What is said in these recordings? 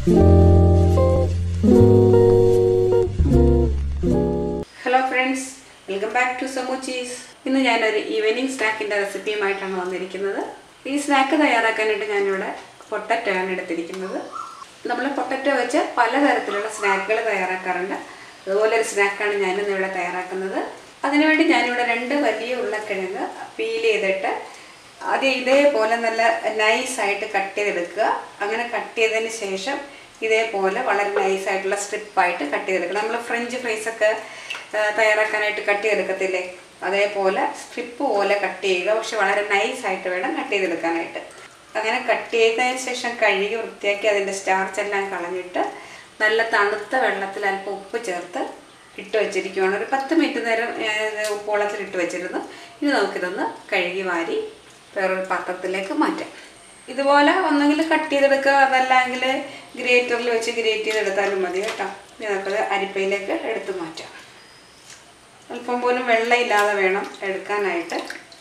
hello friends welcome back to സമു ചീസ് ഇന്ന് ഞാനൊരു ഈവനിങ് സ്നാക്കിൻ്റെ റെസിപ്പിയുമായിട്ടാണ് വന്നിരിക്കുന്നത് ഈ സ്നാക്ക് തയ്യാറാക്കാനായിട്ട് ഞാനിവിടെ പൊട്ടറ്റോ ആണ് എടുത്തിരിക്കുന്നത് നമ്മൾ പൊട്ടറ്റോ വെച്ച് പലതരത്തിലുള്ള സ്നാക്കുകൾ തയ്യാറാക്കാറുണ്ട് അതുപോലെ ഒരു സ്നാക്കാണ് ഞാനിന്ന് ഇവിടെ തയ്യാറാക്കുന്നത് അതിനുവേണ്ടി ഞാനിവിടെ രണ്ട് വലിയ ഉരുളക്കിഴങ്ങ് പീൽ ചെയ്തിട്ട് അത് ഇതേപോലെ നല്ല നൈസായിട്ട് കട്ട് ചെയ്തെടുക്കുക അങ്ങനെ കട്ട് ചെയ്തതിന് ശേഷം ഇതേപോലെ വളരെ നൈസായിട്ടുള്ള സ്ട്രിപ്പായിട്ട് കട്ട് ചെയ്തെടുക്കുക നമ്മൾ ഫ്രഞ്ച് ഫ്രൈസൊക്കെ തയ്യാറാക്കാനായിട്ട് കട്ട് ചെയ്തെടുക്കത്തില്ലേ അതേപോലെ സ്ട്രിപ്പ് പോലെ കട്ട് ചെയ്യുക പക്ഷെ വളരെ നൈസായിട്ട് വേണം കട്ട് ചെയ്തെടുക്കാനായിട്ട് അങ്ങനെ കട്ട് ചെയ്തതിന് ശേഷം കഴുകി വൃത്തിയാക്കി അതിൻ്റെ സ്റ്റാർച്ച് എല്ലാം കളഞ്ഞിട്ട് നല്ല തണുത്ത വെള്ളത്തിൽ അല്പം ഉപ്പ് ചേർത്ത് ഇട്ട് വെച്ചിരിക്കുകയാണ് ഒരു പത്ത് മിനിറ്റ് നേരം ഞാൻ ഉപ്പ് വെള്ളത്തിൽ ഇട്ട് വെച്ചിരുന്നു ഇനി നമുക്കിതൊന്ന് കഴുകി വാരി വേറൊരു പാത്രത്തിലേക്ക് മാറ്റാം ഇതുപോലെ ഒന്നെങ്കിൽ കട്ട് ചെയ്തെടുക്കുക അതല്ലെങ്കിൽ ഗ്രേറ്ററിൽ വെച്ച് ഗ്രേറ്റ് ചെയ്തെടുത്താലും മതി കേട്ടോ ഇനി നമുക്കത് അരിപ്പയിലേക്ക് എടുത്ത് മാറ്റാം അല്പം പോലും വെള്ളമില്ലാതെ വേണം എടുക്കാനായിട്ട്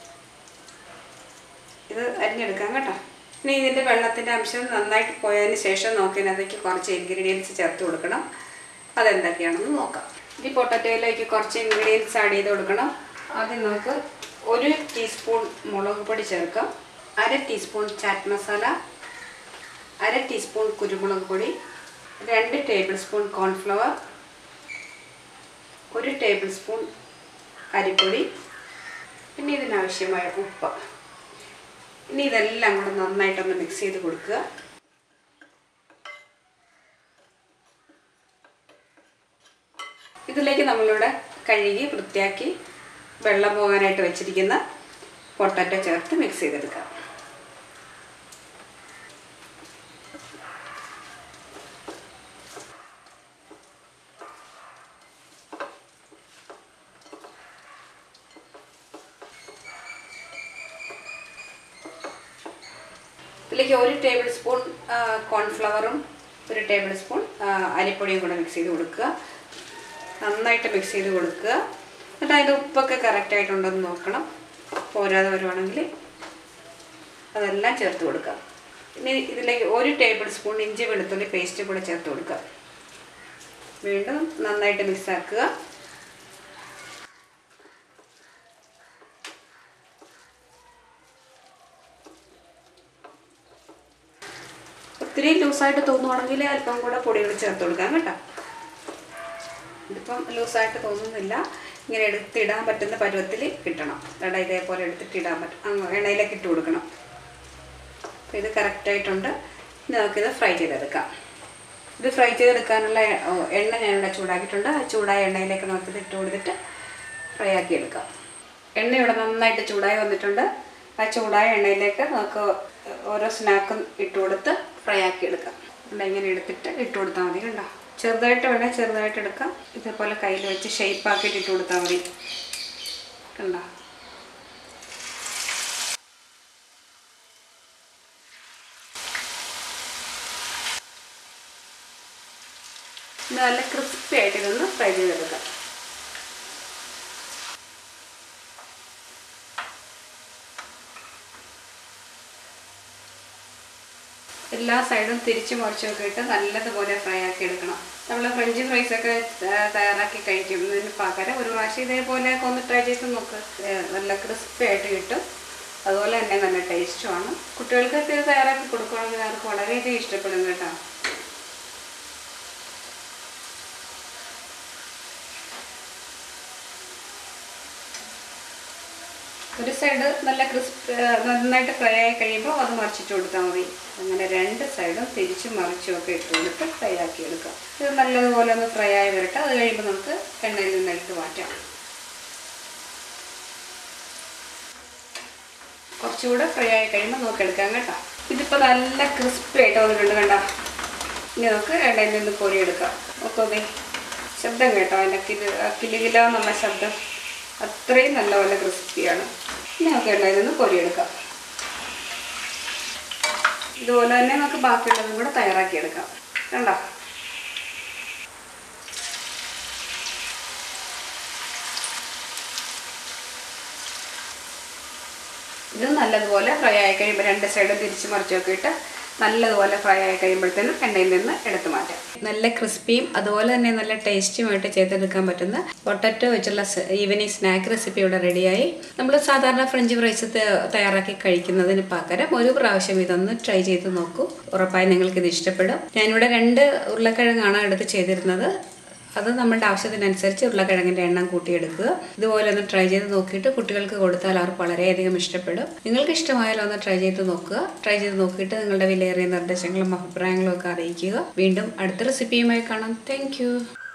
ഇത് അരിഞ്ഞെടുക്കാം കേട്ടോ ഇനി ഇതിൻ്റെ വെള്ളത്തിൻ്റെ അംശം നന്നായിട്ട് പോയതിന് ശേഷം നമുക്ക് ഇതിനകത്തേക്ക് കുറച്ച് ഇൻഗ്രീഡിയൻസ് ചേർത്ത് കൊടുക്കണം അതെന്തൊക്കെയാണെന്ന് നോക്കാം ഈ പൊട്ടറ്റോയിലേക്ക് കുറച്ച് ഇൻഗ്രീഡിയൻസ് ആഡ് ചെയ്ത് കൊടുക്കണം ആദ്യം നമുക്ക് ഒരു ടീസ്പൂൺ മുളക് പൊടി ചേർക്കാം അര ടീസ്പൂൺ ചാറ്റ് മസാല അര ടീസ്പൂൺ കുരുമുളക് പൊടി രണ്ട് ടേബിൾ സ്പൂൺ കോൺഫ്ലവർ ഒരു ടേബിൾ സ്പൂൺ അരിപ്പൊടി പിന്നെ ഇതിനാവശ്യമായ ഉപ്പ് ഇനി ഇതെല്ലാം കൂടെ നന്നായിട്ടൊന്ന് മിക്സ് ചെയ്ത് കൊടുക്കുക ഇതിലേക്ക് നമ്മളിവിടെ കഴുകി വൃത്തിയാക്കി വെള്ളം പോകാനായിട്ട് വെച്ചിരിക്കുന്ന പൊട്ടാറ്റോ ചേർത്ത് മിക്സ് ചെയ്തെടുക്കാം ഇതിലേക്ക് ഒരു ടേബിൾ സ്പൂൺ കോൺഫ്ലവറും ഒരു ടേബിൾ സ്പൂൺ അരിപ്പൊടിയും കൂടെ മിക്സ് ചെയ്ത് കൊടുക്കുക നന്നായിട്ട് മിക്സ് ചെയ്ത് കൊടുക്കുക എന്നിട്ട് അതിൻ്റെ ഉപ്പൊക്കെ കറക്റ്റായിട്ടുണ്ടെന്ന് നോക്കണം പോരാതെ വരുവാണെങ്കിൽ അതെല്ലാം ചേർത്ത് കൊടുക്കുക ഇനി ഇതിലേക്ക് ഒരു ടേബിൾ സ്പൂൺ ഇഞ്ചി വെളുത്തുള്ളി പേസ്റ്റ് കൂടെ ചേർത്ത് കൊടുക്കുക വീണ്ടും നന്നായിട്ട് മിക്സ് ആക്കുക ഒത്തിരി ലൂസായിട്ട് തോന്നുവാണെങ്കിൽ അല്പം കൂടെ പൊടികൾ ചേർത്ത് കൊടുക്കാം കേട്ടോ ഇതിപ്പം ലൂസായിട്ട് തോന്നുന്നില്ല ഇങ്ങനെ എടുത്തിടാൻ പറ്റുന്ന പരുവത്തിൽ കിട്ടണം എടാ ഇതേപോലെ എടുത്തിട്ട് ഇടാൻ പറ്റും അങ്ങ് എണ്ണയിലേക്ക് ഇട്ട് കൊടുക്കണം അപ്പോൾ ഇത് കറക്റ്റായിട്ടുണ്ട് ഇനി നമുക്കിത് ഫ്രൈ ചെയ്തെടുക്കാം ഇത് ഫ്രൈ ചെയ്തെടുക്കാനുള്ള എണ്ണ ഞാനിവിടെ ചൂടാക്കിയിട്ടുണ്ട് ആ ചൂടായ എണ്ണയിലേക്ക് നമുക്കിത് ഇട്ട് കൊടുത്തിട്ട് ഫ്രൈ ആക്കി എടുക്കാം എണ്ണ ഇവിടെ നന്നായിട്ട് ചൂടായി വന്നിട്ടുണ്ട് ആ ചൂടായ എണ്ണയിലേക്ക് നമുക്ക് ഓരോ സ്നാക്കും ഇട്ട് കൊടുത്ത് ഫ്രൈ ആക്കി എടുക്കാം ഇവിടെ ഇങ്ങനെ എടുത്തിട്ട് ഇട്ട് കൊടുത്താൽ മതി കണ്ടോ ചെറുതായിട്ട് വേണേൽ ചെറുതായിട്ട് എടുക്കാം ഇതേപോലെ കയ്യിൽ വെച്ച് ഷേപ്പ് ആക്കിയിട്ട് ഇട്ട് കൊടുത്താൽ മതി കണ്ടോ ഇത് നല്ല ക്രിസ്പി ആയിട്ട് ഇതൊന്ന് ഫ്രൈ ചെയ്തെടുക്കാം എല്ലാ സൈഡും തിരിച്ചു മറിച്ചൊക്കെ ഇട്ട് നല്ലതുപോലെ ഫ്രൈ ആക്കി എടുക്കണം നമ്മൾ ഫ്രഞ്ച് ഫ്രൈസ് ഒക്കെ തയ്യാറാക്കി കഴിക്കുന്നതിന് പകരം ഒരു പ്രാവശ്യം ഇതേപോലെ ഒക്കെ ഒന്ന് ട്രൈ ചെയ്ത് നോക്ക് നല്ല ക്രിസ്പി ആയിട്ട് കിട്ടും അതുപോലെ തന്നെ നല്ല ടേസ്റ്റുമാണ് കുട്ടികൾക്ക് ഇത് തയ്യാറാക്കി കൊടുക്കുകയാണെങ്കിൽ അവർക്ക് വളരെയധികം ഇഷ്ടപ്പെടും കേട്ടോ ഒരു സൈഡ് നല്ല ക്രിസ്പ് നന്നായിട്ട് ഫ്രൈ ആയി കഴിയുമ്പോൾ അത് മറിച്ചിട്ട് കൊടുത്താൽ മതി അങ്ങനെ രണ്ട് സൈഡും തിരിച്ചും മറിച്ചും ഒക്കെ ഇട്ട് കൊടുത്ത് ഫ്രൈ ആക്കി എടുക്കാം ഇത് നല്ലതുപോലെ ഒന്ന് ഫ്രൈ ആയി വരട്ടെ അത് കഴിയുമ്പോൾ നമുക്ക് എണ്ണയിൽ നിന്ന് എടുത്ത് മാറ്റാം കുറച്ചുകൂടെ ഫ്രൈ ആയി കഴിയുമ്പോൾ നമുക്ക് എടുക്കാം കേട്ടോ ഇതിപ്പോൾ നല്ല ക്രിസ്പി ആയിട്ട് വന്നിട്ടുണ്ട് കണ്ടോ ഇനി നമുക്ക് എണ്ണയിൽ നിന്ന് കോരിയെടുക്കാം നോക്കോതേ ശബ്ദം കേട്ടോ അതിൻ്റെ കിലി കിലുകില എന്നുള്ള ശബ്ദം അത്രയും നല്ലപോലെ ക്രിസ്പിയാണ് ഇനി നമുക്ക് എണ്ണയിൽ നിന്ന് കോരിയെടുക്കാം ഇതുപോലെ തന്നെ നമുക്ക് ബാക്കിയുള്ളതും കൂടെ തയ്യാറാക്കിയെടുക്കാം കണ്ടോ ഇത് നല്ലതുപോലെ ഫ്രൈ ആയി കഴിയുമ്പോൾ രണ്ട് സൈഡും തിരിച്ച് മറിച്ചൊക്കെ ഇട്ട് നല്ലതുപോലെ ഫ്രൈ ആയി കഴിയുമ്പോഴത്തേനും എണ്ണയിൽ നിന്ന് എടുത്തു മാറ്റാം നല്ല ക്രിസ്പിയും അതുപോലെ തന്നെ നല്ല ടേസ്റ്റിയുമായിട്ട് ചെയ്തെടുക്കാൻ പറ്റുന്ന പൊട്ടറ്റോ വെച്ചുള്ള ഈവനിങ് സ്നാക്ക് റെസിപ്പി ഇവിടെ റെഡിയായി നമ്മൾ സാധാരണ ഫ്രഞ്ച് ഫ്രൈസ് തയ്യാറാക്കി കഴിക്കുന്നതിന് പകരം ഒരു പ്രാവശ്യം ഇതൊന്ന് ട്രൈ ചെയ്ത് നോക്കൂ ഉറപ്പായും നിങ്ങൾക്ക് ഇത് ഇഷ്ടപ്പെടും ഞാനിവിടെ രണ്ട് ഉരുളക്കിഴങ്ങാണ് എടുത്ത് ചെയ്തിരുന്നത് അത് നമ്മുടെ ആവശ്യത്തിനനുസരിച്ച് ഉരുളക്കിഴങ്ങിൻ്റെ എണ്ണം കൂട്ടിയെടുക്കുക ഇതുപോലെ ഒന്ന് ട്രൈ ചെയ്ത് നോക്കിയിട്ട് കുട്ടികൾക്ക് കൊടുത്താൽ അവർക്ക് വളരെയധികം ഇഷ്ടപ്പെടും നിങ്ങൾക്ക് ഇഷ്ടമായാലും ഒന്ന് ട്രൈ ചെയ്ത് നോക്കുക ട്രൈ ചെയ്ത് നോക്കിയിട്ട് നിങ്ങളുടെ വിലയേറിയ നിർദ്ദേശങ്ങളും അഭിപ്രായങ്ങളും ഒക്കെ അറിയിക്കുക വീണ്ടും അടുത്ത റെസിപ്പിയുമായി കാണാം താങ്ക്